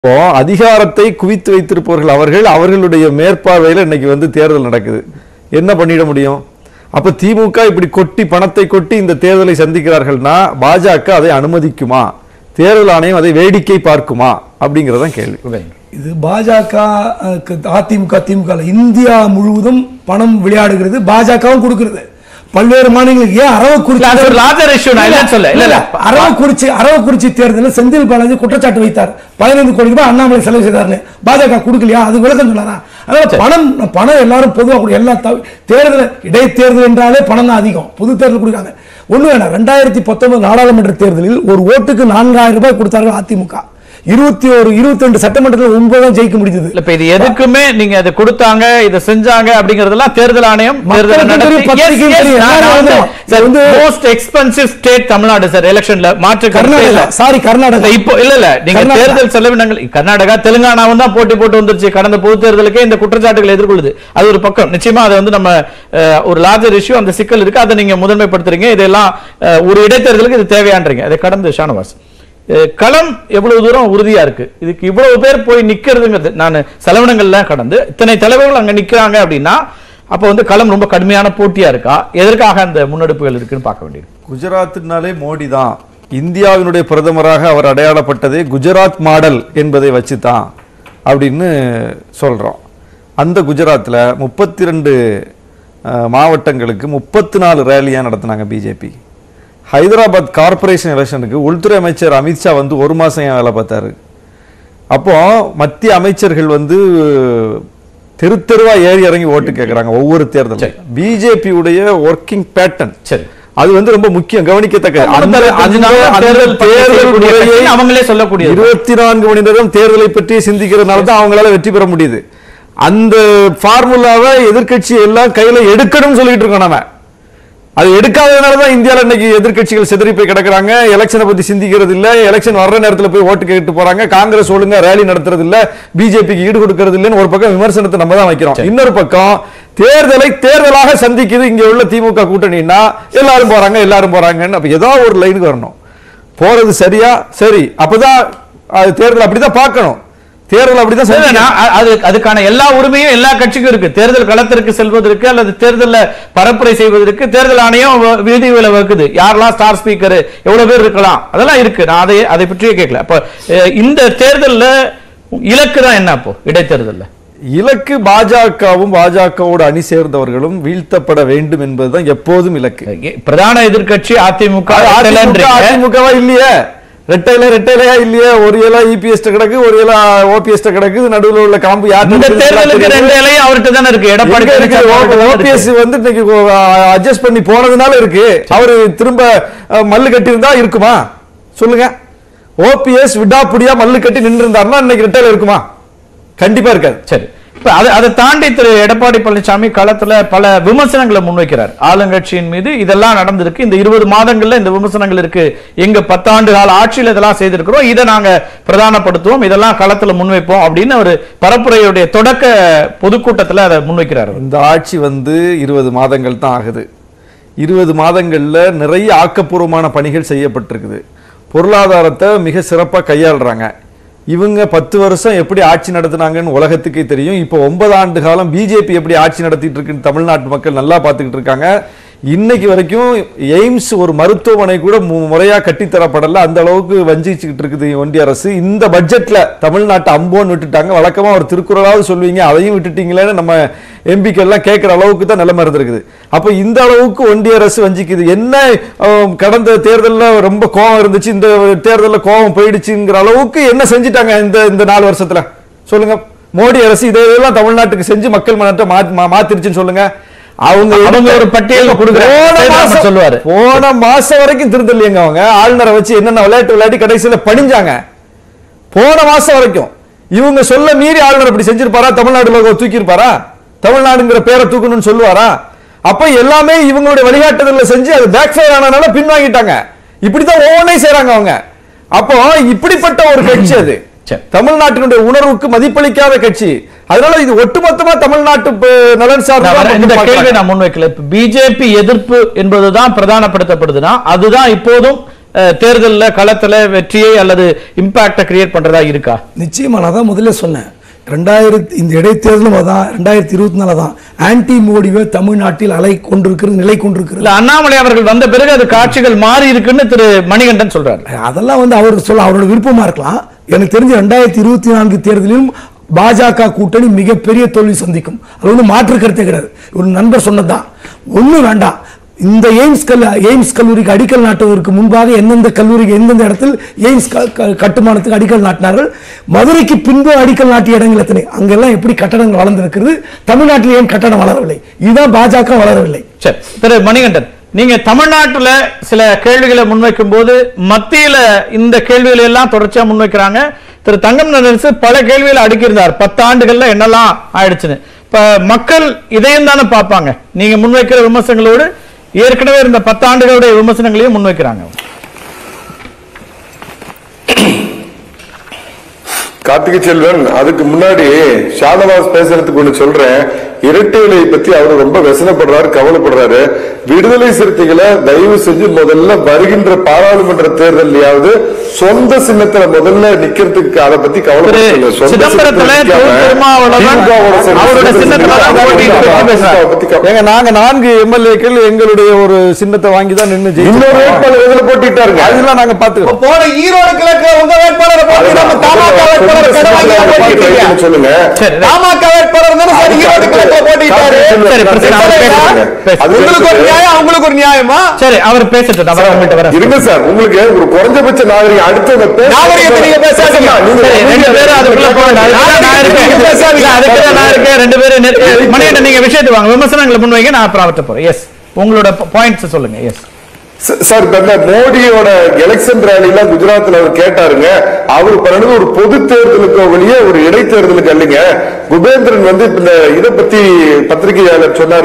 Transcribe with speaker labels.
Speaker 1: இப்போ அதிகாரத்தை குவித்து வைத்திருப்பவர்கள் அவர்கள் அவர்களுடைய மேற்பார்வையில் இன்னைக்கு வந்து தேர்தல் நடக்குது என்ன பண்ணிட முடியும் அப்ப திமுக இப்படி கொட்டி பணத்தை கொட்டி இந்த தேர்தலை சந்திக்கிறார்கள்னா பாஜக அதை அனுமதிக்குமா தேர்தல் ஆணையம் அதை வேடிக்கை பார்க்குமா அப்படிங்கறதான் கேள்வி
Speaker 2: இது பாஜக அஹ், க்கு- அதிமுக திமுக ல இந்தியா முழுவதும் பணம் விளையாடுகிறது பாஜகவும் கொடுக்கிறது பல்வேறு மாநிலங்களுக்கு ஏன் அரவக்குறிச்சி
Speaker 3: இல்ல, அது ஒரு larger issue, நான் இல்லைன்னு சொல்லல. இல்ல, இல்ல.
Speaker 2: அரவக்குறிச்சி அரவக்குறிச்சி தேர்தலில் செந்தில் பாலாஜி குற்றச்சாட்டு வைத்தார் பதினைந்து கோடி ரூபாய் அண்ணாமலை செலவு செய்தார்னு பாஜக கொடுக்கலையா அது விளக்கம் சொன்னாரா அதனால பணம் பணம் எல்லாரும் பொதுவா கொடு எல்லா தவ- தேர்தல் இடைத்தேர்தல் என்றாலே பணம் தான் அதிகம் பொது தேர்தல் கொடுக்காங்க ஒண்ணு வேணாம் ரெண்டாயிரத்தி பத்தொன்பது நாடாளுமன்ற தேர்தலில் ஒரு ஓட்டுக்கு நான்காயிரம் ரூபாய் கொடுத்தார்கள் அதிமுக இருபத்தி ஒரு இருபத்தி ரெண்டு சட்டமன்றத்தில் ஒன்பது தான் ஜெயிக்க முடிஞ்சது
Speaker 3: இல்ல இப்ப இது எதுக்குமே நீங்க அதை கொடுத்தாங்க இதை செஞ்சாங்க அப்படிங்கறதெல்லாம் தேர்தல் ஆணையம் தேர்தலை
Speaker 2: மக்களுக்கு
Speaker 3: நடத்தி
Speaker 2: தெரியும், பத்திரிகைக்கு தெரியும், எல்லாரும் எழுதுறோம். இது வந்து
Speaker 3: most expensive state Tamil Nadu sir எலெக்ஷன்ல மாற்று கருத்தே
Speaker 2: கர்நாடகா
Speaker 3: இல்ல.
Speaker 2: சாரி கர்நாடகா
Speaker 3: இல்ல, இப்போ இல்ல இல்ல நீங்க
Speaker 2: கர்நாடகா.
Speaker 3: தேர்தல் செலவினங்கள் கர்நாடகா தெலுங்கானாவும் தான் போட்டி போட்டு வந்துருச்சு கடந்த பொது தேர்தலுக்கே இந்த குற்றச்சாட்டுகளை எதிர்கொள்ளுது அது ஒரு பக்கம் நிச்சயமா அதை வந்து நம்ம அஹ், ஒரு லார்ஜர் இஷ்யூ அந்த சிக்கல் இருக்கு அதை நீங்க முதன்மைப்படுத்துறீங்க இதெல்லாம் அஹ், ஒரு இடைத்தேர்தலுக்கு இது தேவையான்றீங்க அதை கடந்து ஷானவாஸ் அஹ், களம் எவ்வளவு தூரம் உறுதியா இருக்கு இதுக்கு இவ்வளவு பேர் போய் நிக்கிறதுங்கிறது நான் செலவினங்கள்லாம் கடந்து இத்தனை தலைவர்கள் அங்க நிக்கிறாங்க அப்படின்னா அப்ப வந்து களம் ரொம்ப கடுமையான போட்டியா இருக்கா எதற்காக அந்த முன்னெடுப்புகள் இருக்குன்னு பார்க்க வேண்டியது
Speaker 1: குஜராத்னாலே மோடி தான் இந்தியாவினுடைய பிரதமராக அவர் அடையாளப்பட்டதே குஜராத் மாடல் என்பதை வச்சு தான் அப்படின்னு சொல்றோம் அந்த குஜராத்தில் முப்பத்தி ரெண்டு மாவட்டங்களுக்கு முப்பத்தி நாலு ரேலியாக நடத்தினாங்க பிஜேபி ஹைதராபாத் கார்ப்பரேஷன் எலெக்ஷனுக்கு உள்துறை அமைச்சர் அமித்ஷா வந்து ஒரு மாசம் ஏன் வேலை பார்த்தாரு அப்போ மத்திய அமைச்சர்கள் வந்து தெரு தெருவா ஏறி இறங்கி ஓட்டு கேட்கறாங்க ஒவ்வொரு தேர்தலும் பிஜேபி உடைய ஒர்க்கிங் பேட்டர்ன்
Speaker 3: சரி
Speaker 1: அது வந்து ரொம்ப முக்கியம் கவனிக்கத்தக்க அந்த
Speaker 3: அதனால
Speaker 1: அந்த-
Speaker 3: தேர்தல்
Speaker 1: அந்த தேர்தல்
Speaker 3: செய்யக்கூடிய
Speaker 1: முறையை
Speaker 3: கட்சி அவங்களே சொல்லக்கூடியது.
Speaker 1: இருபத்தி நான்கு மணி நேரம் தேர்தலை பற்றி சிந்திக்கிறதுனால தான் அவங்களால வெற்றி பெற முடியுது அந்த ஃபார்முலாவை எதிர்க்கட்சி எல்லாம் கையில எடுக்கணும்னு சொல்லிட்டு இருக்கோம் நாம அது எடுக்காததுனால தான் இந்தியாவில் இன்னைக்கு எதிர்க்கட்சிகள் சிதறி போய் கிடக்குறாங்க எலெக்ஷனை பத்தி சிந்திக்கிறது இல்ல எலெக்ஷன் வர்ற நேரத்துல போய் ஓட்டு கேட்டு போறாங்க காங்கிரஸ் ஒழுங்கா ரேலி நடத்துறது இல்ல பிஜேபிக்கு ஈடு கொடுக்கறது இல்லைன்னு ஒரு பக்கம் விமர்சனத்தை நம்ம தான் வைக்கிறோம் இன்னொரு பக்கம் தேர்தலை தேர்தலாக சந்திக்குது இங்க உள்ள திமுக கூட்டணின்னா எல்லாரும் போறாங்க எல்லாரும் போறாங்கன்னு அப்ப ஏதோ ஒரு லைனுக்கு வரணும் போறது சரியா சரி அப்பதான் அது தேர்தல் அப்படிதான் பார்க்கணும் தேர்தல் அப்படிதான்
Speaker 3: இல்ல,
Speaker 1: சந்திக்கணும்.
Speaker 3: நான் அ- அது அதுக்கான எல்லா உரிமையும் எல்லா கட்சிக்கும் இருக்கு தேர்தல் களத்திற்கு செல்வதற்கு அல்லது தேர்தல்ல பரப்புரை செய்வதற்கு தேர்தல் ஆணையம் வ- விதிகளை வகுக்குது யாரெல்லாம் ஸ்டார் ஸ்பீக்கர் எவ்வளவு பேர் இருக்கலாம் அதெல்லாம் இருக்கு நான் அதை அதை பற்றியே கேட்கல அப்ப அஹ், இந்த தேர்தல்ல இலக்கு தான் என்ன அப்போ இடைத்தேர்தல்ல
Speaker 1: இலக்கு பாஜகவும் பாஜகவோடு அணி சேர்ந்தவர்களும் வீழ்த்தப்பட வேண்டும் என்பதுதான் எப்போதும் இலக்கு
Speaker 3: எ- பிரதான எதிர்க்கட்சி அதிமுக
Speaker 1: அது அதிமுக
Speaker 3: ரெட்டலைன்றீங்க.
Speaker 1: அதிமுகவா இல்லையே ரெட்டையில ரெட்டையிலையா இல்லையே ஒரு இலை இபிஎஸ் கிடக்கு ஒரு இலை ஓபிஎஸ் கிடக்கு நடுவுல உள்ள காம்பு யார்
Speaker 3: இந்த தேர்தலுக்கு ரெண்டு இலையும் அவர்கிட்ட தானே இருக்கு எடப்பாடி பழனிசாமி அவர்கிட்ட தானே இருக்கு.
Speaker 1: ஓபிஎஸ் வந்து இன்னைக்கு அட்ஜஸ்ட் பண்ணி போனதுனால இருக்கு அவரு திரும்ப அஹ், மல்லு கட்டி இருந்தா இருக்குமா சொல்லுங்க ஓபிஎஸ் விடாப்புடியா மல்லு கட்டி நின்று இருந்தாருன்னா இன்னைக்கு ரெட்டையில இருக்குமா கண்டிப்பா இருக்காது
Speaker 3: சரி இப்ப அதை அதை தாண்டி திரு எடப்பாடி பழனிசாமி களத்துல பல விமர்சனங்களை முன்வைக்கிறார் ஆளுங்கட்சியின் மீது இதெல்லாம் நடந்திருக்கு இந்த இருபது மாதங்கள்ல இந்த விமர்சனங்கள் இருக்கு எங்க பத்தாண்டு கால ஆட்சியில் இதெல்லாம் செய்திருக்கிறோம் இதை நாங்க பிரதானப்படுத்துவோம் இதெல்லாம் களத்துல முன்வைப்போம் அப்படின்னு ஒரு பரப்புரையுடைய தொடக்க பொதுக்கூட்டத்துல அதை முன்வைக்கிறார் அவர்.
Speaker 1: இந்த ஆட்சி வந்து இருபது மாதங்கள் தான் ஆகுது இருபது மாதங்கள்ல நிறைய ஆக்கப்பூர்வமான பணிகள் செய்யப்பட்டிருக்குது பொருளாதாரத்தை மிக சிறப்பா கையாளுறாங்க இவங்க பத்து வருஷம் எப்படி ஆட்சி நடத்துனாங்கன்னு உலகத்துக்கே தெரியும் இப்போ ஒன்பது ஆண்டு காலம் பிஜேபி எப்படி ஆட்சி நடத்திட்டு இருக்குன்னு தமிழ்நாட்டு மக்கள் நல்லா பார்த்துக்கிட்டு இருக்காங்க இன்னைக்கு வரைக்கும் எய்ம்ஸ் ஒரு மருத்துவமனை கூட மு- முறையா கட்டித்தரப்படல அந்த அளவுக்கு வஞ்சிச்சுக்கிட்டு இருக்குது ஒன்றிய அரசு இந்த பட்ஜெட்ல தமிழ்நாட்டை அம்போன்னு விட்டுட்டாங்க வழக்கமா ஒரு திருக்குறளாவது சொல்லுவீங்க அதையும் விட்டுட்டீங்களேன்னு நம்ம எம்பிக்கள் எல்லாம் கேட்கிற அளவுக்கு தான் நிலைமை இருந்திருக்குது அப்ப இந்த அளவுக்கு ஒன்றிய அரசு வஞ்சிக்குது என்ன அஹ், கடந்த தேர்தல்ல ரொம்ப கோபம் இருந்துச்சு இந்த தேர்தல்ல கோபம் போயிடுச்சுங்கிற அளவுக்கு என்ன செஞ்சுட்டாங்க இந்த இந்த நாலு வருஷத்துல சொல்லுங்க மோடி அரசு இதெல்லாம் தமிழ்நாட்டுக்கு செஞ்சு மக்கள் மனத்தை மா- மா- மாத்திருச்சுன்னு சொல்லுங்க அவங்க
Speaker 3: அவங்க ஒரு பட்டியல் கொடுக்குறாங்க.
Speaker 1: போன
Speaker 3: சரி, நம்ம
Speaker 1: மாசம்
Speaker 3: சொல்லுவாரு.
Speaker 1: போன மாசம் வரைக்கும் திருத்தலையங்க அவங்க ஆளுநரை வச்சு என்னென்ன விளையாட்டு விளையாடி கடைசியில பணிஞ்சாங்க போன மாசம் வரைக்கும் இவங்க சொல்ல மீறி ஆளுநர் இப்படி செஞ்சிருப்பாரா தமிழ்நாடு லோகோ தூக்கி இருப்பாரா தமிழ்நாடுங்கிற பேரை தூக்கணும்னு சொல்லுவாரா அப்ப எல்லாமே இவங்களுடைய வழிகாட்டுதல்ல செஞ்சு அது பேக் ஃபயர் ஆனனால பின்வாங்கிட்டாங்க இப்படித்தான் ஒவ்வொன்றையும் செய்றாங்க அவங்க அப்போ இப்படிப்பட்ட ஒரு கட்சி அது
Speaker 3: சரி.
Speaker 1: தமிழ்நாட்டினுடைய உணர்வுக்கு மதிப்பளிக்காத கட்சி அதனால இது ஒட்டுமொத்தமா தமிழ்நாட்டு ப- நலன் சார்ந்து
Speaker 3: நான்
Speaker 1: தான்
Speaker 3: வரேன். இந்த
Speaker 1: மக்கள்
Speaker 3: கேள்வி
Speaker 1: பார்க்கறாங்க.
Speaker 3: நான் முன்வைக்கல பிஜேபி எதிர்ப்பு என்பதுதான் பிரதானப்படுத்தப்படுதுன்னா அதுதான் இப்போதும் அஹ், தேர்தல்ல களத்துல வெற்றியை அல்லது இம்பாக்ட கிரியேட் பண்றதா இருக்கா
Speaker 2: நிச்சயமா நான் தான் முதல்ல சொன்னேன் ரெண்டாயிரத்தி இந்த இடைத்தேர்தலும் அதான் ரெண்டாயிரத்தி இருபத்தி நாலு தான் ஆன்டி மோடிவே தமிழ்நாட்டில் அலை கொண்டிருக்கிறது நிலை கொண்டிருக்கிறது
Speaker 3: இல்ல அண்ணாமலை அவர்கள் வந்த பிறகு அது காட்சிகள் மாறி இருக்குன்னு திரு மணிகண்டன் சொல்றாரு
Speaker 2: அதெல்லாம் வந்து அவருக்கு சொல்ல அவரோட விருப்பமா இருக்கலாம் எனக்கு தெரிஞ்ச ரெண்டாயிரத்தி இருபத்தி நான்கு தேர்தலிலும் பாஜக கூட்டணி மிகப்பெரிய தோல்வி சந்திக்கும் அது ஒன்றும் மாற்று கருத்தே கிடையாது ஒரு நண்பர் சொன்னதுதான் ஒன்றும் வேண்டாம் இந்த எய்ம்ஸ் கல் எய்ம்ஸ் கல்லூரிக்கு அடிக்கல் நாட்டுவதற்கு முன்பாக எந்தெந்த கல்லூரிக்கு எந்தெந்த இடத்தில் எய்ம்ஸ் க- க- கட்டுமானத்துக்கு அடிக்கல் நாட்டினார்கள் மதுரைக்கு பின்பு அடிக்கல் நாட்டிய இடங்கள் எத்தனை அங்கெல்லாம் எப்படி கட்டடங்கள் வளர்ந்திருக்கிறது தமிழ்நாட்டில் ஏன் கட்டடம் வளரவில்லை இதுதான் பாஜக வளரவில்லை
Speaker 3: சரி திரு மணிகண்டன் நீங்க தமிழ்நாட்டுல சில கேள்விகளை முன்வைக்கும் போது மத்தியில இந்த கேள்விகளை எல்லாம் தொடர்ச்சியா முன்வைக்கிறாங்க திரு தங்கம் நரசு பல கேள்விகளை அடுக்கியிருந்தார் பத்து ஆண்டுகள்ல என்னெல்லாம் ஆயிடுச்சுன்னு இப்ப மக்கள் இதையும் தானே பார்ப்பாங்க நீங்க முன்வைக்கிற விமர்சனங்களோடு ஏற்கனவே இருந்த பத்து ஆண்டுகளுடைய விமர்சனங்களையும் முன்வைக்கிறாங்க
Speaker 4: கார்த்திகை செல்வன் அதுக்கு முன்னாடி ஷானவாஸ் பேசுறதுக்கு ஒண்ணு சொல்றேன் இரட்டை இலையை பத்தி அவர் ரொம்ப व्यसனப்படுறாரு கவலைப்படுறாரு விடுதலை சிறுத்தைகளை தயவு செஞ்சு முதல்ல வருகின்ற பாராளுமன்ற தேர்தலையாவது சொந்த சின்னத்துல முதல்ல நிக்கிறதுக்கு அதை பத்தி கவலைப்படுறது
Speaker 3: திரு சிதம்பரத்துல திரு திருமாவளவன் அவருடைய சின்னத்துல தான் போட்டியிட்டு வெற்றி பேசுறார்.
Speaker 1: ஏங்க நாங்க நான்கு எம்எல்ஏக்கள் எங்களுடைய ஒரு சின்னத்தை வாங்கி தான் நின்று
Speaker 4: இன்னொரு வேட்பாளர் இதுல போட்டிட்டாருங்க
Speaker 1: அதெல்லாம் நாங்க பாத்துக்கிறோம்
Speaker 5: போன ஈரோடு கிழக்கு உங்க வேட்பாளரை போட்டு நம்ம தமாக வேட்பாளர் கடை வாங்கி போட்டிட்டீங்க
Speaker 4: சொல்லுங்க
Speaker 3: சரி
Speaker 5: தமாக வேட்பாளர் தானே சார் ஈரோடு கிழக்குல போட்டிட்டாரு
Speaker 3: சரி, பிரச்சனை, அவர் பேசுறாங்க. பேசு.
Speaker 4: அது
Speaker 5: உங்களுக்கு ஒரு நியாயம் அவங்களுக்கு ஒரு நியாயமா
Speaker 3: சரி அவர் பேசட்டும் நான் வரேன், உங்கள்ட்ட வரேன்
Speaker 4: இருங்க சார் உங்களுக்கு ஒரு குறைஞ்சபட்ச நாகரிகம் அடுத்து அந்த பேச-
Speaker 5: நாகரிகத்தை நீங்க பேசாதீங்க.
Speaker 4: நீங்க
Speaker 3: சரி, ரெண்டு பேரும் அதுக்குள்ள போக வேண்டாம். அதுக்குள்ள நான் இருக்கேன்.
Speaker 5: நீங்க பேசாதீங்க.
Speaker 3: இல்ல, அதுக்குள்ள நான் இருக்கேன். ரெண்டு பேரும் நெ- மணிகண்டன் நீங்க விஷயத்துக்கு வாங்க விமர்சனங்களை முன்வைங்க நான் அப்புறம் அவர்ட்ட போறேன் எஸ் உங்களோட பாயிண்ட்ஸ் சொல்லுங்க எஸ்
Speaker 4: ச- சார் இப்ப இந்த மோடியோட எலெக்ஷன் ரேலிலாம் குஜராத்ல அவர் கேட்டாருங்க அவர் பண்ணது ஒரு பொது தேர்தலுக்கு வெளியே ஒரு இடைத்தேர்தலுக்கு அல்லங்க குபேந்திரன் வந்து இப்ப இந்த இதை பத்தி பத்திரிகையாளர் சொன்னாரு